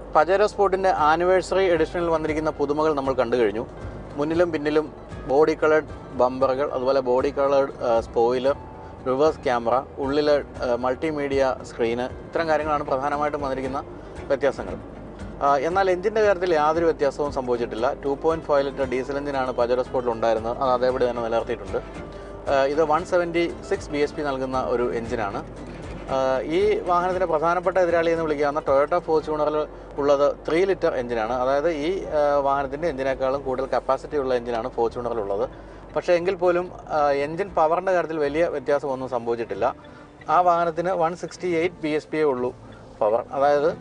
പജേരോ സ്പോർട്ടിൻ്റെ anniversary എഡിഷനിൽ വന്നിരിക്കുന്ന പുതുമകൾ നമ്മൾ കണ്ടു കഴിഞ്ഞു മുന്നിലും പിന്നിലും ബോഡി കളേർഡ് ബമ്പറുകൾ അതുപോലെ body coloured spoiler reverse camera ഉള്ളിൽ മൾട്ടിമീഡിയ സ്ക്രീന് ഇത്തരം കാര്യങ്ങളാണ് പ്രധാനമായിട്ടും വന്നിരിക്കുന്ന വ്യത്യാസങ്ങൾ ആ, എന്നാൽ എഞ്ചിൻ്റെ കാര്യത്തിൽ യാതൊരു വ്യത്യാസവും സംഭവിച്ചിട്ടില്ല two point five litre diesel എഞ്ചിനാണ് പജേരോ സ്പോർട്ടിൽ ഉണ്ടായിരുന്നത് അത് അതേപടി തന്നെ നിലനിർത്തിയിട്ടുണ്ട് ആ, ഇത് one seventy six B S P നൽകുന്ന ഒരു എഞ്ചിനാണ് ആഹ് ഈ വാഹനത്തിൻ്റെ പ്രധാനപ്പെട്ട എതിരാളി എന്ന് വിളിക്കാവുന്ന ടൊയോട്ട ഫോർച്യൂണറിൽ ഉള്ളത് ത്രീ ലിറ്റർ എഞ്ചിനാണ് അതായത് ഈ ആഹ് വാഹനത്തിൻ്റെ എഞ്ചിനേക്കാളും കൂടുതൽ കപ്പാസിറ്റി ഉള്ള എഞ്ചിനാണ് ഫോർച്യൂണറിലുള്ളത് പക്ഷേ എങ്കിൽ പോലും ആഹ് എഞ്ചിൻ പവറിൻ്റെ കാര്യത്തിൽ വലിയ വ്യത്യാസമൊന്നും സംഭവിച്ചിട്ടില്ല ആ വാഹനത്തിന് one sixty eight B S P ഉള്ളൂ പവർ അതായത്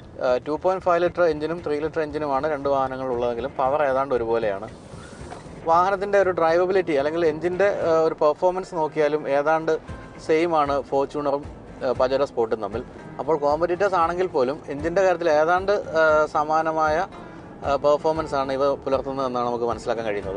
ടു പോയിൻറ്റ് ഫൈവ് ലിറ്റർ എഞ്ചിനും ത്രീ ലിറ്റർ എഞ്ചിനുമാണ് രണ്ട് വാഹനങ്ങളുള്ളതെങ്കിലും പവർ ഏതാണ്ട് ഒരുപോലെയാണ് വാഹനത്തിൻ്റെ ഒരു ഡ്രൈവബിലിറ്റി അല്ലെങ്കിൽ എഞ്ചിൻ്റെ ഒരു പെർഫോമൻസ് നോക്കിയാലും ഏതാണ്ട് സെയിം ആണ് ഫോർച്യൂണറും പജറോ സ്പോർട്ടും തമ്മിൽ അപ്പോൾ കോമ്പറ്റീറ്റേഴ്സ് ആണെങ്കിൽ പോലും എഞ്ചിൻ്റെ കാര്യത്തിൽ ഏതാണ്ട് ആ, സമാനമായ പെർഫോമൻസ് ആണ് ഇവ പുലർത്തുന്നതെന്നാണ് നമുക്ക് മനസ്സിലാക്കാൻ കഴിയുന്നത്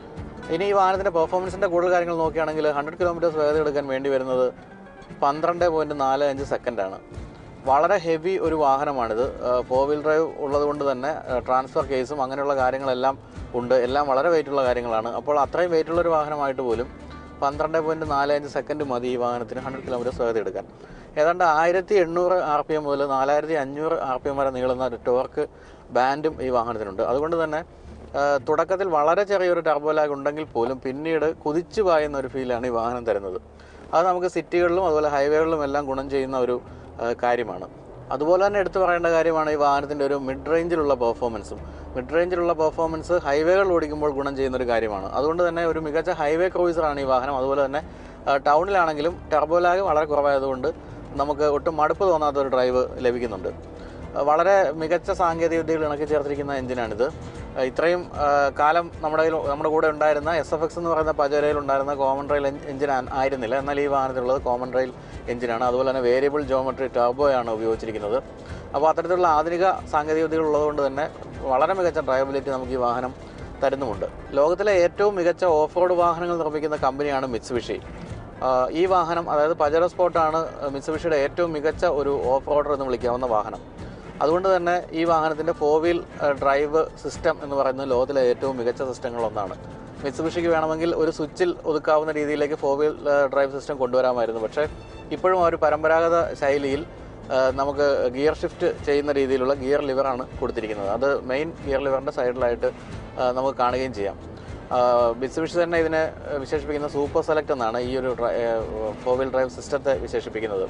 ഇനി ഈ വാഹനത്തിൻ്റെ പെർഫോമൻസിൻ്റെ കൂടുതൽ കാര്യങ്ങൾ നോക്കുകയാണെങ്കിൽ ഹൺഡ്രഡ് കിലോമീറ്റേഴ്സ് വേഗത എടുക്കാൻ വേണ്ടി വരുന്നത് പന്ത്രണ്ട് പോയിൻറ്റ് നാല് അഞ്ച് സെക്കൻഡാണ് വളരെ ഹെവി ഒരു വാഹനമാണിത് ഫോർ വീൽ ഡ്രൈവ് ഉള്ളത് കൊണ്ട് തന്നെ ട്രാൻസ്ഫർ കേസും അങ്ങനെയുള്ള കാര്യങ്ങളെല്ലാം ഉണ്ട് എല്ലാം വളരെ വെയിറ്റുള്ള കാര്യങ്ങളാണ് അപ്പോൾ അത്രയും വെയിറ്റുള്ള ഒരു വാഹനമായിട്ട് പോലും പന്ത്രണ്ട് പോയിൻറ്റ് നാല് അഞ്ച് സെക്കൻഡ് മതി ഈ വാഹനത്തിന് ഹൺഡ്രഡ് കിലോമീറ്റേഴ്സ് വേഗത എടുക്കാൻ ഏതാണ്ട് ആയിരത്തി എണ്ണൂറ് ആർ പി എം മുതൽ നാലായിരത്തി അഞ്ഞൂറ് ആർ പി എം വരെ നീളുന്ന ഒരു ടോർക്ക് ബാൻഡും ഈ വാഹനത്തിനുണ്ട് അതുകൊണ്ട് തന്നെ ആ, തുടക്കത്തിൽ വളരെ ചെറിയൊരു ടർബോ ലാഗ് ഉണ്ടെങ്കിൽ പോലും പിന്നീട് കുതിച്ചു പായുന്ന ഒരു ഫീലാണ് ഈ വാഹനം തരുന്നത് അത് നമുക്ക് സിറ്റികളിലും അതുപോലെ ഹൈവേകളിലും എല്ലാം ഗുണം ചെയ്യുന്ന ഒരു ആ, കാര്യമാണ് അതുപോലെ തന്നെ എടുത്തു പറയേണ്ട കാര്യമാണ് ഈ വാഹനത്തിൻ്റെ ഒരു മിഡ് റേഞ്ചിലുള്ള പെർഫോമൻസും മിഡ് റേഞ്ചിലുള്ള പെർഫോമൻസ് ഹൈവേകൾ ഓടിക്കുമ്പോൾ ഗുണം ചെയ്യുന്ന ഒരു കാര്യമാണ് അതുകൊണ്ട് തന്നെ ഒരു മികച്ച ഹൈവേ ക്രൂയിസറാണ് ഈ വാഹനം അതുപോലെ തന്നെ ആ, ടൗണിലാണെങ്കിലും ടർബോ ലാഗ് വളരെ കുറവായതുകൊണ്ട് നമുക്ക് ഒട്ടും മടുപ്പ് തോന്നാത്ത ഒരു ഡ്രൈവ് ലഭിക്കുന്നുണ്ട് ആ, വളരെ മികച്ച സാങ്കേതിക വിദ്യകൾ ഇണക്കി ചേർത്തിരിക്കുന്ന എഞ്ചിനാണിത് ആ, ഇത്രയും ആ, കാലം നമ്മുടെ കയ്യിൽ നമ്മുടെ കൂടെ ഉണ്ടായിരുന്ന എസ് എഫ് എക്സ് എന്ന് പറയുന്ന പജരയിൽ ഉണ്ടായിരുന്ന കോമൺ റെയിൽ എഞ്ചിൻ ആയിരുന്നില്ല എന്നാൽ ഈ വാഹനത്തിലുള്ളത് കോമൺ റെയിൽ എഞ്ചിനാണ് അതുപോലെ തന്നെ വേരിയബിൾ ജോമെട്രി ടർബോയാണ് ഉപയോഗിച്ചിരിക്കുന്നത് അപ്പോൾ അത്തരത്തിലുള്ള ആധുനിക സാങ്കേതിക വിദ്യകൾ ഉള്ളതുകൊണ്ട് തന്നെ വളരെ മികച്ച ഡ്രൈവബിലിറ്റി നമുക്ക് ഈ വാഹനം തരുന്നുമുണ്ട് ലോകത്തിലെ ഏറ്റവും മികച്ച ഓഫ് റോഡ് വാഹനങ്ങൾ നിർമ്മിക്കുന്ന കമ്പനിയാണ് മിത്സുബിഷി ആഹ് ഈ വാഹനം അതായത് പജറോ സ്പോർട്ടാണ് മിത്സുബിഷിയുടെ ഏറ്റവും മികച്ച ഒരു ഓഫ് റോഡർ എന്ന് വിളിക്കാവുന്ന വാഹനം അതുകൊണ്ട് തന്നെ ഈ വാഹനത്തിൻ്റെ ഫോർ വീൽ ഡ്രൈവ് സിസ്റ്റം എന്ന് പറയുന്നത് ലോകത്തിലെ ഏറ്റവും മികച്ച സിസ്റ്റങ്ങളൊന്നാണ് മിത്സുബിഷിക്ക് വേണമെങ്കിൽ ഒരു സ്വിച്ചിൽ ഒതുക്കാവുന്ന രീതിയിലേക്ക് ഫോർ വീൽ ഡ്രൈവ് സിസ്റ്റം കൊണ്ടുവരാമായിരുന്നു പക്ഷേ ഇപ്പോഴും ആ ഒരു പരമ്പരാഗത ശൈലിയിൽ ആ, നമുക്ക് ഗിയർ ഷിഫ്റ്റ് ചെയ്യുന്ന രീതിയിലുള്ള ഗിയർ ലിവറാണ് കൊടുത്തിരിക്കുന്നത് അത് മെയിൻ ഗിയർ ലിവറിൻ്റെ സൈഡിലായിട്ട് ആ, നമുക്ക് കാണുകയും ചെയ്യാം ബിറ്റ്സുബിഷി തന്നെ ഇതിനെ വിശേഷിപ്പിക്കുന്ന സൂപ്പർ സെലക്ട് എന്നാണ് ഈ ഒരു ഫോർ വീൽ ഡ്രൈവ് സിസ്റ്റത്തെ വിശേഷിപ്പിക്കുന്നത്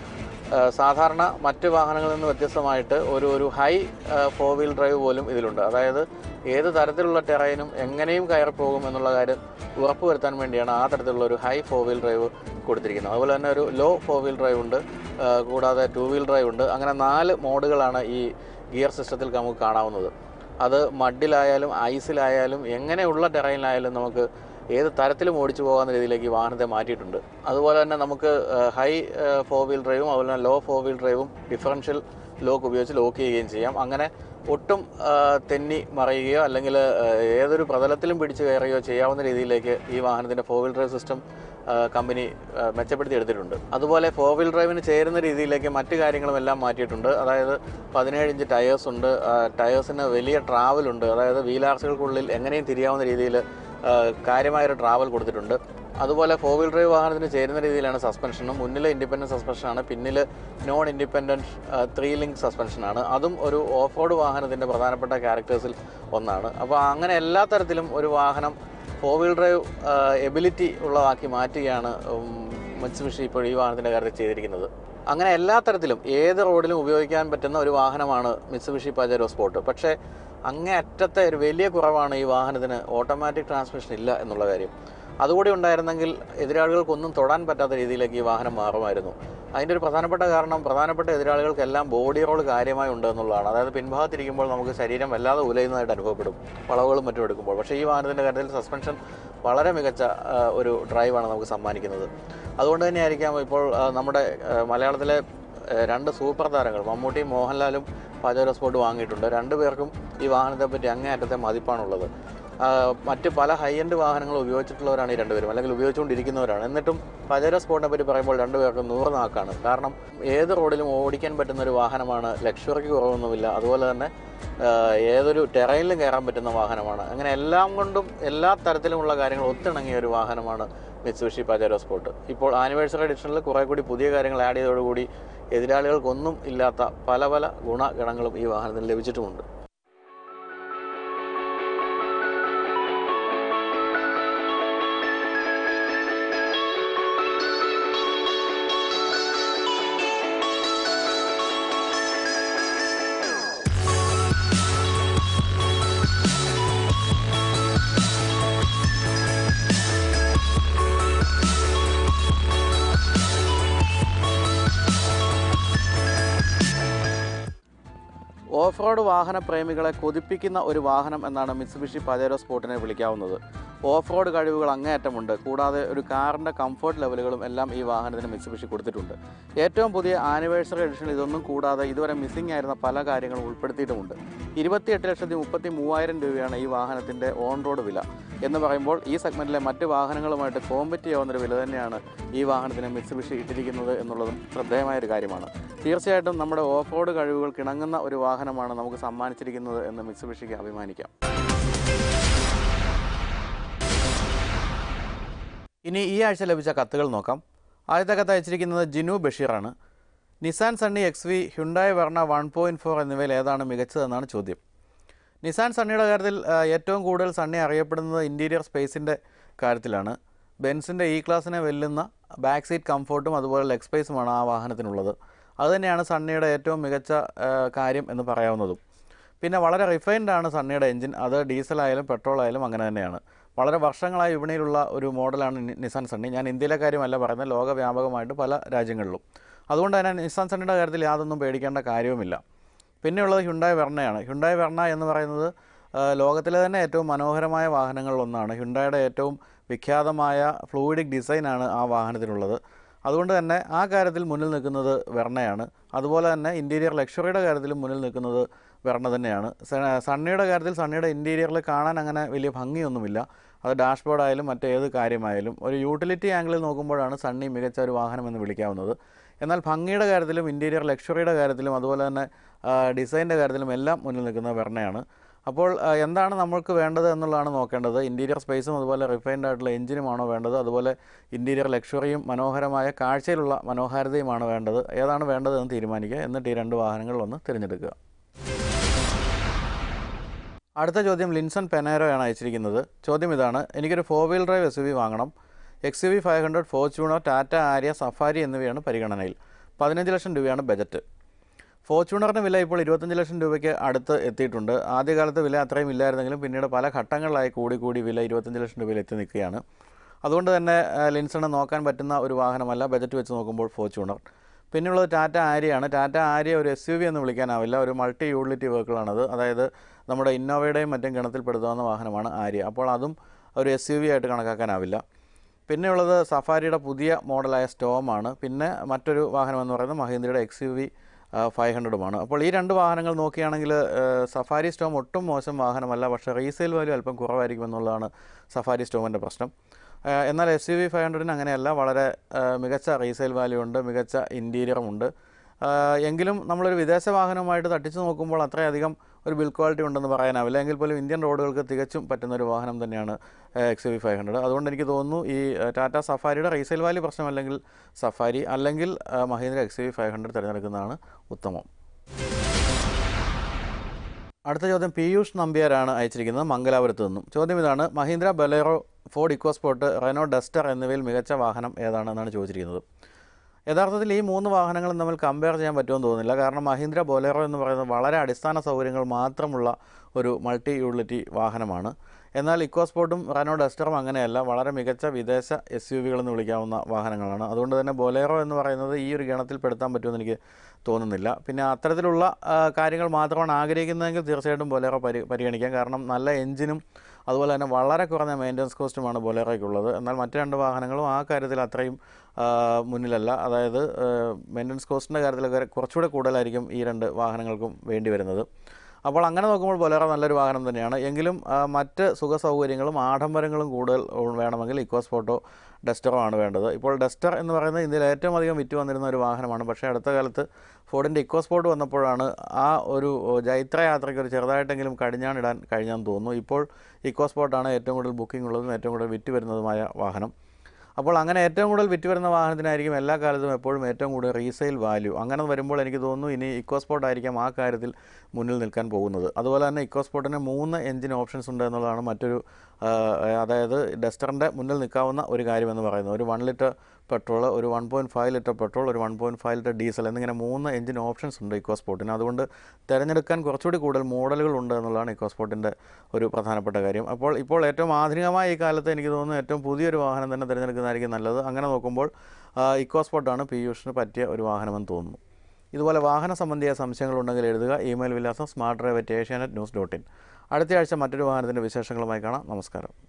ആ, സാധാരണ മറ്റ് വാഹനങ്ങളിൽ നിന്ന് വ്യത്യസ്തമായിട്ട് ഒരു ഒരു ഹൈ ഫോർ വീൽ ഡ്രൈവ് പോലും ഇതിലുണ്ട് അതായത് ഏത് തരത്തിലുള്ള ടെറൈനും എങ്ങനെയും കയറി പോകും എന്നുള്ള കാര്യം ഉറപ്പുവരുത്താൻ വേണ്ടിയാണ് ആ തരത്തിലുള്ള ഒരു ഹൈ ഫോർ വീൽ ഡ്രൈവ് കൊടുത്തിരിക്കുന്നത് അതുപോലെ തന്നെ ഒരു ലോ ഫോർ വീൽ ഡ്രൈവ് ഉണ്ട് ആ, കൂടാതെ ടു വീൽ ഡ്രൈവ് ഉണ്ട് അങ്ങനെ നാല് മോഡുകളാണ് ഈ ഗിയർ സിസ്റ്റത്തിൽ നമുക്ക് കാണാവുന്നത് അത് മഡിലായാലും ഐസിലായാലും എങ്ങനെയുള്ള ടെറൈനിലായാലും നമുക്ക് ഏത് തരത്തിലും ഓടിച്ചു പോകാവുന്ന രീതിയിലേക്ക് ഈ വാഹനത്തെ മാറ്റിയിട്ടുണ്ട് അതുപോലെ തന്നെ നമുക്ക് ഹൈ ഫോർ വീൽ ഡ്രൈവും അതുപോലെ തന്നെ ലോ ഫോർ വീൽ ഡ്രൈവും ഡിഫറൻഷ്യൽ ലോക്ക് ഉപയോഗിച്ച് ലോക്ക് ചെയ്യുകയും ചെയ്യാം അങ്ങനെ ഒട്ടും ആ, തെന്നി മറിയുകയോ അല്ലെങ്കിൽ ആ, ഏതൊരു പ്രതലത്തിലും പിടിച്ച് കയറുകയോ ചെയ്യാവുന്ന രീതിയിലേക്ക് ഈ വാഹനത്തിൻ്റെ four wheel drive system company ആ, മെച്ചപ്പെടുത്തി എടുത്തിട്ടുണ്ട് അതുപോലെ ഫോർ വീൽ ഡ്രൈവിന് ചേരുന്ന രീതിയിലേക്ക് മറ്റു കാര്യങ്ങളും എല്ലാം മാറ്റിയിട്ടുണ്ട് അതായത് പതിനേഴ് ഇഞ്ച് ടയേഴ്സ് ഉണ്ട് ആ, ടയേഴ്സിന് വലിയ ട്രാവൽ ഉണ്ട് അതായത് വീലാർസുകൾക്കുള്ളിൽ എങ്ങനെയും തിരിയാവുന്ന രീതിയിൽ ആ, കാര്യമായൊരു ട്രാവൽ കൊടുത്തിട്ടുണ്ട് അതുപോലെ ഫോർ വീൽ ഡ്രൈവ് വാഹനത്തിന് ചേരുന്ന രീതിയിലാണ് സസ്പെൻഷനും മുന്നിൽ ഇൻഡിപെൻഡൻറ്റ് സസ്പെൻഷനാണ് പിന്നിൽ നോൺ ഇൻഡിപെൻഡൻറ്റ് ത്രീ ലിങ്ക് സസ്പെൻഷനാണ് അതും ഒരു ഓഫ് റോഡ് വാഹനത്തിൻ്റെ പ്രധാനപ്പെട്ട ക്യാരക്ടേഴ്സിൽ ഒന്നാണ് അപ്പോൾ അങ്ങനെ എല്ലാ തരത്തിലും ഒരു വാഹനം ഫോർ വീൽ ഡ്രൈവ് എബിലിറ്റി ഉള്ളതാക്കി മാറ്റുകയാണ് മത്സ്യവിഷി ഇപ്പോൾ ഈ വാഹനത്തിൻ്റെ കാര്യത്തിൽ ചെയ്തിരിക്കുന്നത് അങ്ങനെ എല്ലാ തരത്തിലും ഏത് റോഡിലും ഉപയോഗിക്കാൻ പറ്റുന്ന ഒരു വാഹനമാണ് മിത്സുബിഷി പജരോ സ്പോർട്ട് പക്ഷേ അങ്ങേ അറ്റത്തെ ഒരു വലിയ കുറവാണ് ഈ വാഹനത്തിന് ഓട്ടോമാറ്റിക് ട്രാൻസ്മിഷൻ ഇല്ല എന്നുള്ള കാര്യം അതുകൂടി ഉണ്ടായിരുന്നെങ്കിൽ എതിരാളികൾക്കൊന്നും തൊടാൻ പറ്റാത്ത രീതിയിലേക്ക് ഈ വാഹനം മാറുമായിരുന്നു അതിൻ്റെ ഒരു പ്രധാനപ്പെട്ട കാരണം പ്രധാനപ്പെട്ട എതിരാളികൾക്കെല്ലാം ബോഡി റോൾ കാര്യമായി ഉണ്ട് എന്നുള്ളതാണ് അതായത് പിൻഭാഗത്തിരിക്കുമ്പോൾ നമുക്ക് ശരീരം വല്ലാതെ ഉലയുന്നതായിട്ട് അനുഭവപ്പെടും വളവുകളും മറ്റും എടുക്കുമ്പോൾ പക്ഷേ ഈ വാഹനത്തിൻ്റെ കാര്യത്തിൽ സസ്പെൻഷൻ വളരെ മികച്ച ആ, ഒരു ഡ്രൈവാണ് നമുക്ക് സമ്മാനിക്കുന്നത് അതുകൊണ്ട് തന്നെയായിരിക്കാം ഇപ്പോൾ ആ, നമ്മുടെ ആ, മലയാളത്തിലെ ആ, രണ്ട് സൂപ്പർ താരങ്ങൾ മമ്മൂട്ടിയും മോഹൻലാലും പജാരോ സ്പോട്ട് വാങ്ങിയിട്ടുണ്ട് രണ്ടുപേർക്കും ഈ വാഹനത്തെ പറ്റി അങ്ങേയറ്റത്തെ മതിപ്പാണുള്ളത് ആ, മറ്റ് പല ഹൈ എൻഡ് വാഹനങ്ങൾ ഉപയോഗിച്ചിട്ടുള്ളവരാണ് ഈ രണ്ടുപേരും അല്ലെങ്കിൽ ഉപയോഗിച്ചുകൊണ്ടിരിക്കുന്നവരാണ് എന്നിട്ടും പജേരോ സ്പോർട്ടിനെ പറ്റി പറയുമ്പോൾ രണ്ടുപേർക്കും നൂറ് നാക്കാണ് കാരണം ഏത് റോഡിലും ഓടിക്കാൻ പറ്റുന്ന ഒരു വാഹനമാണ് ലക്ഷറിക്ക് കുറവൊന്നുമില്ല അതുപോലെ തന്നെ ആ, ഏതൊരു ടെറൈനിലും കയറാൻ പറ്റുന്ന വാഹനമാണ് അങ്ങനെ എല്ലാം കൊണ്ടും എല്ലാ തരത്തിലുമുള്ള കാര്യങ്ങൾ ഒത്തിണങ്ങിയ ഒരു വാഹനമാണ് മിത്സുബിഷി പജേരോ സ്പോർട്ട് ഇപ്പോൾ ആനിവേഴ്സറി എഡിഷനിൽ കുറേ കൂടി പുതിയ കാര്യങ്ങൾ ആഡ് ചെയ്തതോടുകൂടി എതിരാളികൾക്കൊന്നും ഇല്ലാത്ത പല പല ഗുണഗണങ്ങളും ഈ വാഹനത്തിന് ലഭിച്ചിട്ടുമുണ്ട് ഓഫ് റോഡ് വാഹന പ്രേമികളെ കൊതിപ്പിക്കുന്ന ഒരു വാഹനം എന്നാണ് മിത്സുബിഷി പജേരോ സ്പോർട്ടിനെ വിളിക്കാവുന്നത് ഓഫ് റോഡ് കഴിവുകൾ അങ്ങേയറ്റമുണ്ട് കൂടാതെ ഒരു കാറിൻ്റെ കംഫർട്ട് ലെവലുകളും എല്ലാം ഈ വാഹനത്തിന് മിത്സുബിഷി കൊടുത്തിട്ടുണ്ട് ഏറ്റവും പുതിയ ആനിവേഴ്സറി എഡിഷനിൽ ഇതൊന്നും കൂടാതെ ഇതുവരെ മിസ്സിംഗ് ആയിരുന്ന പല കാര്യങ്ങളും ഉൾപ്പെടുത്തിയിട്ടുമുണ്ട് ഇരുപത്തിയെട്ട് ലക്ഷത്തി മുപ്പത്തി മൂവായിരം രൂപയാണ് ഈ വാഹനത്തിൻ്റെ ഓൺ റോഡ് വില എന്ന് പറയുമ്പോൾ ഈ സെഗ്മെൻറ്റിലെ മറ്റ് വാഹനങ്ങളുമായിട്ട് കോമ്പറ്റ് ചെയ്യാവുന്നൊരു വില തന്നെയാണ് ഈ വാഹനത്തിന് മിത്സുബിഷി ഇട്ടിരിക്കുന്നത് എന്നുള്ളതും ശ്രദ്ധേയമായ ഒരു കാര്യമാണ് തീർച്ചയായിട്ടും നമ്മുടെ ഓഫ് റോഡ് കഴിവുകൾക്ക് ഇണങ്ങുന്ന ഒരു വാഹനമാണ് നമുക്ക് സമ്മാനിച്ചിരിക്കുന്നത് എന്ന് മിത്സുബിഷിക്ക് അഭിമാനിക്കാം ഇനി ഈ ആഴ്ച ലഭിച്ച കത്തുകൾ നോക്കാം ആദ്യത്തെ കത്ത് അയച്ചിരിക്കുന്നത് ജിനു ബഷീറാണ് Nissan Sunny X V Hyundai Verna one point four എന്നിവയിൽ ഏതാണ് മികച്ചതെന്നാണ് ചോദ്യം നിസാൻ സണ്ണിയുടെ കാര്യത്തിൽ ആ, ഏറ്റവും കൂടുതൽ സണ്ണി അറിയപ്പെടുന്നത് ഇൻറ്റീരിയർ സ്പേസിൻ്റെ കാര്യത്തിലാണ് ബെൻസിൻ്റെ ഇ ക്ലാസ്സിനെ വെല്ലുന്ന ബാക്ക് സീറ്റ് കംഫോർട്ടും അതുപോലെ ലെഗ് സ്പേസുമാണ് ആ വാഹനത്തിനുള്ളത് അതുതന്നെയാണ് സണ്ണിയുടെ ഏറ്റവും മികച്ച ആ, കാര്യം എന്ന് പറയാവുന്നതും പിന്നെ വളരെ റിഫൈൻഡ് ആണ് സണ്ണിയുടെ എഞ്ചിൻ അത് ഡീസലായാലും പെട്രോൾ ആയാലും അങ്ങനെ തന്നെയാണ് വളരെ വർഷങ്ങളായി വിപണിയിലുള്ള ഒരു മോഡലാണ് നി- നിസാൻ സണ്ണി ഞാൻ ഇന്ത്യയിലെ കാര്യമല്ല പറയുന്നത് ലോകവ്യാപകമായിട്ട് പല രാജ്യങ്ങളിലും അതുകൊണ്ട് തന്നെ നിസാൻ സണ്ണിയുടെ കാര്യത്തിൽ യാതൊന്നും പേടിക്കേണ്ട കാര്യവുമില്ല പിന്നെയുള്ളത് ഹ്യുണ്ടായി വെർണയാണ് ഹ്യുണ്ടായി വെർണ എന്ന് പറയുന്നത് ആ, ലോകത്തിലെ തന്നെ ഏറ്റവും മനോഹരമായ വാഹനങ്ങളിലൊന്നാണ് ഹ്യുണ്ടായുടെ ഏറ്റവും വിഖ്യാതമായ ഫ്ലൂയിഡിക് ഡിസൈനാണ് ആ വാഹനത്തിനുള്ളത് അതുകൊണ്ട് തന്നെ ആ കാര്യത്തിൽ മുന്നിൽ നിൽക്കുന്നത് വെർണയാണ് അതുപോലെ തന്നെ ഇൻറ്റീരിയർ ലക്ഷറിയുടെ കാര്യത്തിലും മുന്നിൽ നിൽക്കുന്നത് വെർണ തന്നെയാണ് സ- സണ്ണിയുടെ കാര്യത്തിൽ സണ്ണിയുടെ ഇൻറ്റീരിയറിൽ കാണാൻ അങ്ങനെ വലിയ ഭംഗിയൊന്നുമില്ല അത് ഡാഷ്ബോർഡ് ആയാലും മറ്റേത് കാര്യമായാലും ഒരു യൂട്ടിലിറ്റി ആംഗിളിൽ നോക്കുമ്പോഴാണ് സണ്ണി മികച്ച ഒരു വാഹനമെന്ന് വിളിക്കാവുന്നത് എന്നാൽ ഭംഗിയുടെ കാര്യത്തിലും ഇൻറ്റീരിയർ ലക്ഷറിയുടെ കാര്യത്തിലും അതുപോലെ തന്നെ ഡിസൈൻ്റെ കാര്യത്തിലും എല്ലാം മുന്നിൽ നിൽക്കുന്നത് വെർണയാണ് അപ്പോൾ ആ, എന്താണ് നമ്മൾക്ക് വേണ്ടത് എന്നുള്ളതാണ് നോക്കേണ്ടത് ഇൻറ്റീരിയർ സ്പേസും അതുപോലെ റിഫൈൻഡ് ആയിട്ടുള്ള എഞ്ചിനുമാണോ വേണ്ടത് അതുപോലെ ഇൻറ്റീരിയർ ലക്ഷറിയും മനോഹരമായ കാഴ്ചയിലുള്ള മനോഹാരിതയുമാണ് വേണ്ടത് ഏതാണ് വേണ്ടത് എന്ന് തീരുമാനിക്കുക എന്നിട്ട് ഈ രണ്ട് വാഹനങ്ങളിലൊന്ന് തിരഞ്ഞെടുക്കുക അടുത്ത ചോദ്യം ലിൻസൺ പെനേരോയാണ് അയച്ചിരിക്കുന്നത് ചോദ്യം ഇതാണ് എനിക്കൊരു four wheel drive S U V വാങ്ങണം X U V five hundred Fortuner Tata Aria Safari എന്നിവയാണ് പരിഗണനയിൽ പതിനഞ്ച് ലക്ഷം രൂപയാണ് ബജറ്റ് ഫോർച്യൂണറിന് വില ഇപ്പോൾ ഇരുപത്തഞ്ച് ലക്ഷം രൂപയ്ക്ക് അടുത്ത് എത്തിയിട്ടുണ്ട് ആദ്യകാലത്ത് വില അത്രയും ഇല്ലായിരുന്നെങ്കിലും പിന്നീട് പല ഘട്ടങ്ങളിലായി കൂടി കൂടി വില ഇരുപത്തഞ്ച് ലക്ഷം രൂപയിൽ എത്തി നിൽക്കുകയാണ് അതുകൊണ്ട് തന്നെ ആ, ലിൻസണ് നോക്കാൻ പറ്റുന്ന ഒരു വാഹനമല്ല ബജറ്റ് വെച്ച് നോക്കുമ്പോൾ ഫോർച്യൂണർ പിന്നെയുള്ളത് ടാറ്റ ആര്യയാണ് ടാറ്റ ആര്യ ഒരു എസ് യു വി എന്ന് വിളിക്കാനാവില്ല ഒരു മൾട്ടി യൂട്ടിലിറ്റി വെഹിക്കിളാണത് അതായത് നമ്മുടെ ഇന്നോവയുടെയും മറ്റും ഗണത്തിൽപ്പെടുത്താവുന്ന വാഹനമാണ് ആര്യ അപ്പോൾ അതും ഒരു എസ് യു വി ആയിട്ട് കണക്കാക്കാനാവില്ല പിന്നെയുള്ളത് സഫാരിയുടെ പുതിയ മോഡലായ സ്റ്റോമാണ് പിന്നെ മറ്റൊരു വാഹനം എന്ന് പറയുന്നത് മഹീന്ദ്രയുടെ എക്സ് യു വി ഫൈവ് ഹൺഡ്രഡുമാണ് അപ്പോൾ ഈ രണ്ട് വാഹനങ്ങൾ നോക്കുകയാണെങ്കിൽ സഫാരി സ്റ്റോം ഒട്ടും മോശം വാഹനമല്ല പക്ഷേ റീസെയിൽ വാല്യൂ അല്പം കുറവായിരിക്കും എന്നുള്ളതാണ് സഫാരി സ്റ്റോമിൻ്റെ പ്രശ്നം ആ, എന്നാൽ എസ് യു വി ഫൈവ് ഹൺഡ്രഡിന് അങ്ങനെയല്ല വളരെ ആ, മികച്ച റീസെയിൽ വാല്യൂ ഉണ്ട് മികച്ച ഇൻറ്റീരിയറും ഉണ്ട് ആ, എങ്കിലും നമ്മളൊരു വിദേശ വാഹനവുമായിട്ട് തട്ടിച്ച് നോക്കുമ്പോൾ അത്രയധികം ഒരു ബിൽ ക്വാളിറ്റി ഉണ്ടെന്ന് പറയാനാവില്ല എങ്കിൽ പോലും ഇന്ത്യൻ റോഡുകൾക്ക് തികച്ചും പറ്റുന്ന ഒരു വാഹനം തന്നെയാണ് എക്സ് വി ഫൈവ് ഹൺഡ്രഡ് അതുകൊണ്ട് എനിക്ക് തോന്നുന്നു ഈ ആ, ടാറ്റ സഫാരിയുടെ റീസെയിൽ വാല്യൂ പ്രശ്നമല്ലെങ്കിൽ സഫാരി അല്ലെങ്കിൽ ആ, Mahindra X V five hundred തിരഞ്ഞെടുക്കുന്നതാണ് ഉത്തമം അടുത്ത ചോദ്യം പീയൂഷ് നമ്പ്യാരാണ് അയച്ചിരിക്കുന്നത് മംഗലാപുരത്ത് നിന്നും ചോദ്യം ഇതാണ് Mahindra Bolero Ford EcoSport Renault Duster എന്നിവയിൽ മികച്ച വാഹനം ഏതാണെന്നാണ് ചോദിച്ചിരിക്കുന്നത് യഥാർത്ഥത്തിൽ ഈ മൂന്ന് വാഹനങ്ങളും തമ്മിൽ കമ്പയർ ചെയ്യാൻ പറ്റുമെന്ന് തോന്നുന്നില്ല കാരണം മഹീന്ദ്ര ബൊലേറോ എന്ന് പറയുന്നത് വളരെ അടിസ്ഥാന സൗകര്യങ്ങൾ മാത്രമുള്ള ഒരു മൾട്ടി യൂട്ടിലിറ്റി വാഹനമാണ് എന്നാൽ ഇക്കോസ്പോർട്ടും റെനോ ഡസ്റ്ററും അങ്ങനെയല്ല വളരെ മികച്ച വിദേശ എസ് യു വികളെന്ന് വിളിക്കാവുന്ന വാഹനങ്ങളാണ് അതുകൊണ്ട് തന്നെ ബൊലേറോ എന്ന് പറയുന്നത് ഈ ഒരു ഗണത്തിൽ പെടുത്താൻ പറ്റുമെന്ന് എനിക്ക് തോന്നുന്നില്ല പിന്നെ അത്തരത്തിലുള്ള ആ, കാര്യങ്ങൾ മാത്രമാണ് ആഗ്രഹിക്കുന്നതെങ്കിൽ തീർച്ചയായിട്ടും ബൊലേറോ പരി പരിഗണിക്കാം കാരണം നല്ല എഞ്ചിനും അതുപോലെ തന്നെ വളരെ കുറഞ്ഞ മെയിൻ്റനൻസ് കോസ്റ്റുമാണ് ബൊലേറോയ്ക്കുള്ളത് എന്നാൽ മറ്റ് രണ്ട് വാഹനങ്ങളും ആ കാര്യത്തിൽ അത്രയും ആ, മുന്നിലല്ല അതായത് മെയിൻ്റനൻസ് കോസ്റ്റിൻ്റെ കാര്യത്തിലൊക്കെ കുറച്ചുകൂടെ കൂടുതലായിരിക്കും ഈ രണ്ട് വാഹനങ്ങൾക്കും വേണ്ടി വരുന്നത് അപ്പോൾ അങ്ങനെ നോക്കുമ്പോൾ ബൊലേറോ നല്ലൊരു വാഹനം തന്നെയാണ് എങ്കിലും ആ, മറ്റ് സുഖ സൗകര്യങ്ങളും ആഡംബരങ്ങളും കൂടുതൽ വേണമെങ്കിൽ ഇക്കോസ്പോർട്ടോ ഡസ്റ്ററോ ആണ് വേണ്ടത് ഇപ്പോൾ ഡസ്റ്റർ എന്ന് പറയുന്നത് ഇന്ത്യയിൽ ഏറ്റവും അധികം വിറ്റ് വന്നിരുന്ന ഒരു വാഹനമാണ് പക്ഷേ അടുത്ത കാലത്ത് ഫോർഡിൻ്റെ ഇക്കോസ്പോർട്ട് വന്നപ്പോഴാണ് ആ ഒരു ജൈത്ര യാത്രയ്ക്ക് ഒരു ചെറുതായിട്ടെങ്കിലും കടിഞ്ഞാണിടാൻ കഴിഞ്ഞെന്ന് തോന്നുന്നു ഇപ്പോൾ ഇക്കോസ്പോർട്ടാണ് ഏറ്റവും കൂടുതൽ ബുക്കിംഗ് ഉള്ളതും ഏറ്റവും കൂടുതൽ വിറ്റ് വരുന്നതുമായ വാഹനം അപ്പോൾ അങ്ങനെ ഏറ്റവും കൂടുതൽ വിറ്റ് വരുന്ന വാഹനത്തിനായിരിക്കും എല്ലാ കാലത്തും എപ്പോഴും ഏറ്റവും കൂടുതൽ റീസെയിൽ വാല്യൂ അങ്ങനെ വരുമ്പോൾ എനിക്ക് തോന്നുന്നു ഇനി ഇക്കോസ്പോർട്ട് ആയിരിക്കാം ആ കാര്യത്തിൽ മുന്നിൽ നിൽക്കാൻ പോകുന്നത് അതുപോലെ തന്നെ ഇക്കോസ്പോർട്ടിന് മൂന്ന് എഞ്ചിൻ ഓപ്ഷൻസ് ഉണ്ട് എന്നുള്ളതാണ് മറ്റൊരു ആ, അതായത് ഡസ്റ്ററിൻ്റെ മുന്നിൽ നിൽക്കാവുന്ന ഒരു കാര്യമെന്ന് പറയുന്നത് ഒരു വൺ ലിറ്റർ പെട്രോൾ ഒരു one point five litre petrol ഒരു one point five litre diesel എന്നിങ്ങനെ മൂന്ന് എഞ്ചിൻ ഓപ്ഷൻസ് ഉണ്ട് ഇക്കോസ്പോർട്ടിന് അതുകൊണ്ട് തിരഞ്ഞെടുക്കാൻ കുറച്ചുകൂടി കൂടുതൽ മോഡലുകൾ ഉണ്ട് എന്നുള്ളതാണ് ഇക്കോസ്പോർട്ടിൻ്റെ ഒരു പ്രധാനപ്പെട്ട കാര്യം അപ്പോൾ ഇപ്പോൾ ഏറ്റവും ആധുനികമായ ഈ കാലത്ത് എനിക്ക് തോന്നുന്നു ഏറ്റവും പുതിയൊരു വാഹനം തന്നെ തിരഞ്ഞെടുക്കുന്നതായിരിക്കും നല്ലത് അങ്ങനെ നോക്കുമ്പോൾ ആ, ഇക്കോസ്പോർട്ടാണ് പീയൂഷിന് പറ്റിയ ഒരു വാഹനമെന്ന് തോന്നുന്നു ഇതുപോലെ വാഹന സംബന്ധിയായ സംശയങ്ങളുണ്ടെങ്കിൽ എഴുതുക ഇമെയിൽ വിലാസം smart drive at Asianet news dot in അടുത്ത ആഴ്ച മറ്റൊരു വാഹനത്തിൻ്റെ വിശേഷങ്ങളുമായി കാണാം നമസ്കാരം